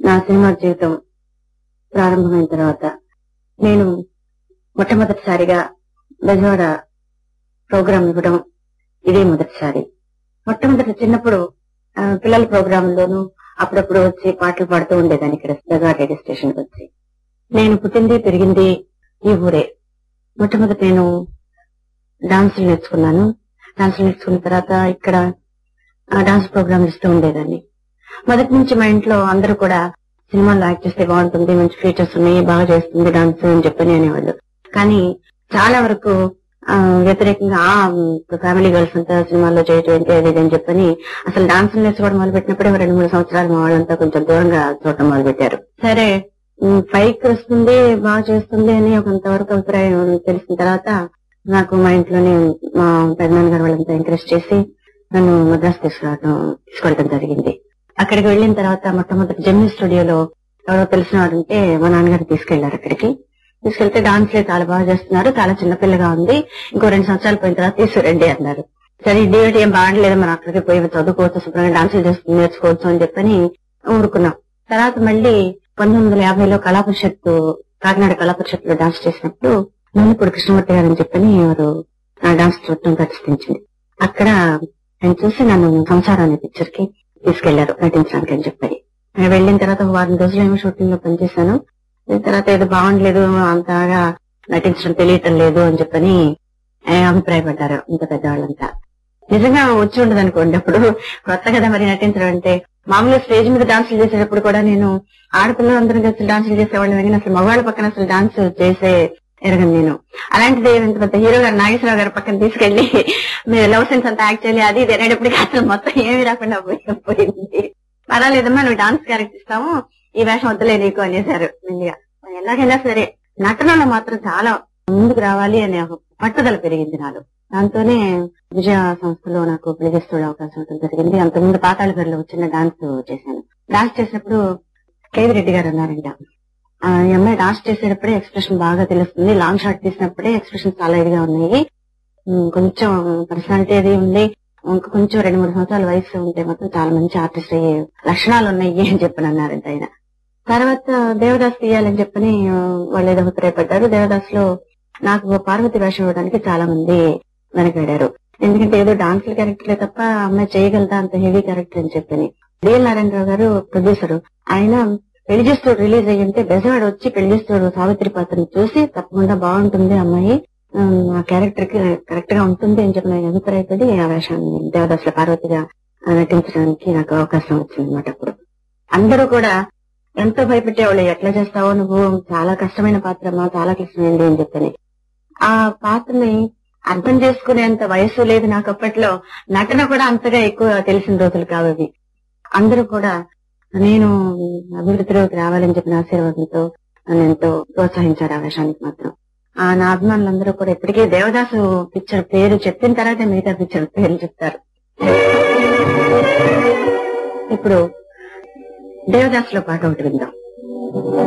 నా సినిమా జీవితం ప్రారంభమైన తర్వాత నేను మొట్టమొదటిసారిగా బెజవాడ ప్రోగ్రాం ఇవ్వడం ఇదే మొదటిసారి మొట్టమొదటి చిన్నప్పుడు ఆ, పిల్లల ప్రోగ్రాంలోనూ అప్పుడప్పుడు వచ్చి పాటలు పాడుతూ ఉండేదాన్ని ఇక్కడ బెజవాడ రేడియో స్టేషన్ వచ్చి నేను పుట్టింది పెరిగింది ఈ ఊరే మొట్టమొదటి నేను డాన్సులు నేర్చుకున్నాను డాన్సులు నేర్చుకున్న తర్వాత ఇక్కడ ఆ, డాన్స్ ప్రోగ్రామ్ ఇస్తూ ఉండేదాన్ని మొదటి నుంచి మా ఇంట్లో అందరూ కూడా సినిమాల్లో యాక్ట్ చేస్తే బాగుంటుంది మంచి ఫీచర్స్ ఉన్నాయి బాగా చేస్తుంది డాన్స్ అని చెప్పని అనేవాళ్ళు కానీ చాలా వరకు ఆ, వ్యతిరేకంగా ఆ ఫ్యామిలీ గర్ల్స్ అంతా సినిమాల్లో చేయటం ఏంటి అది ఇది అని చెప్పని అసలు డాన్స్ నేర్చుకోవడం మొదలు పెట్టినప్పుడే రెండు మూడు సంవత్సరాలు మా వాళ్ళంతా కొంచెం దూరంగా చూడటం మొదలు పెట్టారు సరే ఉమ్, పైకి వస్తుంది బాగా చేస్తుంది అని కొంతవరకు అభిప్రాయం తెలిసిన తర్వాత నాకు మా ఇంట్లోనే మా పెద్దనాన్న గారు వాళ్ళంతా ఎంకరేజ్ చేసి నన్ను మద్రాసు తీసుకురావడం తీసుకెళ్ళడం జరిగింది అక్కడికి వెళ్ళిన తర్వాత మొట్టమొదటి జెమిని స్టూడియోలో ఎవరో తెలిసిన వారు ఉంటే మా నాన్నగారు తీసుకెళ్లారు అక్కడికి తీసుకెళ్తే డాన్స్ లే చాలా బాగా చేస్తున్నారు చాలా చిన్నపిల్లగా ఉంది ఇంకో రెండు సంవత్సరాలు పోయిన తర్వాత తీసుకురండి అన్నారు సరే ఇదేమిటి ఏం బాగలేదు మనం అక్కడికి పోయి చదువుకోవచ్చు శుభ్రంగా డాన్సులు చేస్తూ నేర్చుకోవచ్చు అని చెప్పని ఊరుకున్నాం తర్వాత మళ్ళీ పంతొమ్మిది వందల యాభైలో కళాపరిషత్ కాకినాడ కళాపరిషత్ లో డాన్స్ చేసినప్పుడు నూనెపూడి కృష్ణమూర్తి గారు అని చెప్పని ఎవరు ఆ డాన్స్ చూడటం ప్రతిష్ఠించింది అక్కడ ఆయన చూసి నన్ను సంసారం అనే పిక్చర్ కి తీసుకెళ్లారు నటించడానికి అని చెప్పని నేను వెళ్ళిన తర్వాత ఒక వారం రోజులు ఏమో షూటింగ్ లో పనిచేశాను దాని తర్వాత ఏదో బాగుండలేదు అంతగా నటించడం తెలియటం లేదు అని చెప్పని ఆ, అభిప్రాయపడ్డారు ఇంత పెద్దవాళ్ళంతా నిజంగా వచ్చి ఉండదు అనుకోండి అప్పుడు కొత్త కదా మరి నటించడం అంటే మామూలుగా స్టేజ్ మీద డాన్సులు చేసేటప్పుడు కూడా నేను ఆడపిల్లలందరం కలిసి డాన్సులు చేసేవాళ్ళం కానీ అసలు మగవాళ్ళ పక్కన అసలు డాన్స్ చేసే ఎరగను నేను అలాంటిది ఇంత పెద్ద హీరో గారు నాగేశ్వరరావు గారి పక్కన తీసుకెళ్లి మీరు లవ్ సెన్స్ అంతా యాక్ట్ చేయాలి అది ఇది అనేటప్పటికి అసలు మొత్తం ఏమీ రాకుండా పోయి- పోయింది పర్వాలేదమ్మా నువ్వు డాన్స్ క్యారెక్టర్ ఇస్తాము ఈ వేషం వద్దులే నీకు అనేసారు మెల్లిగా ఎలాగైనా సరే నటనలో మాత్రం చాలా ముందుకు రావాలి అనే ఒక పట్టుదల పెరిగింది నాలో దాంతోనే విజయ సంస్థలో నాకు ప్లేజెస్తోడే అవకాశం ఉంటుంది జరిగింది అంతకుముందు పాతాళ గారిలో చిన్న డాన్స్ చేశాను డాన్స్ చేసినప్పుడు కేవి రెడ్డి గారు అన్నారంట ఆ ఈ అమ్మాయి డాన్స్ చేసేటప్పుడే ఎక్స్ప్రెషన్ బాగా తెలుస్తుంది లాంగ్ షాట్ తీసినప్పుడే ఎక్స్ప్రెషన్ చాలా ఇదిగా ఉన్నాయి ఉమ్, కొంచెం పర్సనాలిటీ అది ఉంది ఇంకా కొంచెం రెండు మూడు సంవత్సరాల వయసు ఉంటే మాత్రం చాలా మంచి ఆర్టిస్ట్ అయ్యే లక్షణాలు ఉన్నాయి అని చెప్పని అన్నారంట ఆయన తర్వాత దేవదాస్ తీయాలని చెప్పని ఆ, వాళ్ళు ఏదో అభిప్రాయపడ్డారు దేవదాస్ లో నాకు పార్వతి వేషం ఇవ్వడానికి చాలా మంది వెనకాడారు ఎందుకంటే ఏదో డాన్స్ క్యారెక్టర్లే తప్ప ఆ అమ్మాయి చేయగలదా అంత హెవీ క్యారెక్టర్ అని చెప్పని డిఎల్ నారాయణరావు గారు ప్రొడ్యూసర్ ఆయన పెళ్లి చేస్తూడు రిలీజ్ అయ్యి ఉంటే బెజవాడ వచ్చి పెళ్లి చేస్తూడు సావిత్రి పాత్రను చూసి తప్పకుండా బాగుంటుంది ఆ అమ్మాయి ఆ, ఆ క్యారెక్టర్ కి కరెక్ట్ గా ఉంటుంది అని చెప్పిన ఆయన అభిప్రాయపడి ఆ వేషాన్ని దేవదాసుల పార్వతిగా ఆ, నటించడానికి నాకు అవకాశం వచ్చింది అనమాట అప్పుడు అందరూ కూడా ఎంతో భయపెట్టేవాళ్ళు ఎట్లా చేస్తావో నువ్వు చాలా కష్టమైన పాత్రమా చాలా కష్టమైంది అని చెప్పని ఆ పాత్రని అర్థం చేసుకునేంత వయసు లేదు నాకు అప్పట్లో నటన కూడా అంతగా ఎక్కువ తెలిసిన రోజులు కావు అవి అందరూ కూడా నేను అభివృద్ధిలోకి రావాలని చెప్పిన ఆశీర్వాదంతో నన్ను ఎంతో ప్రోత్సహించారు ఆ వేషానికి మాత్రం ఆ నా అభిమానులందరూ కూడా ఇప్పటికీ దేవదాసు పిక్చర్ పేరు చెప్పిన తర్వాత మిగతా పిక్చర్ పేర్లు చెప్తారు ఇప్పుడు దేవదాసులో పాట ఒకటి విందాం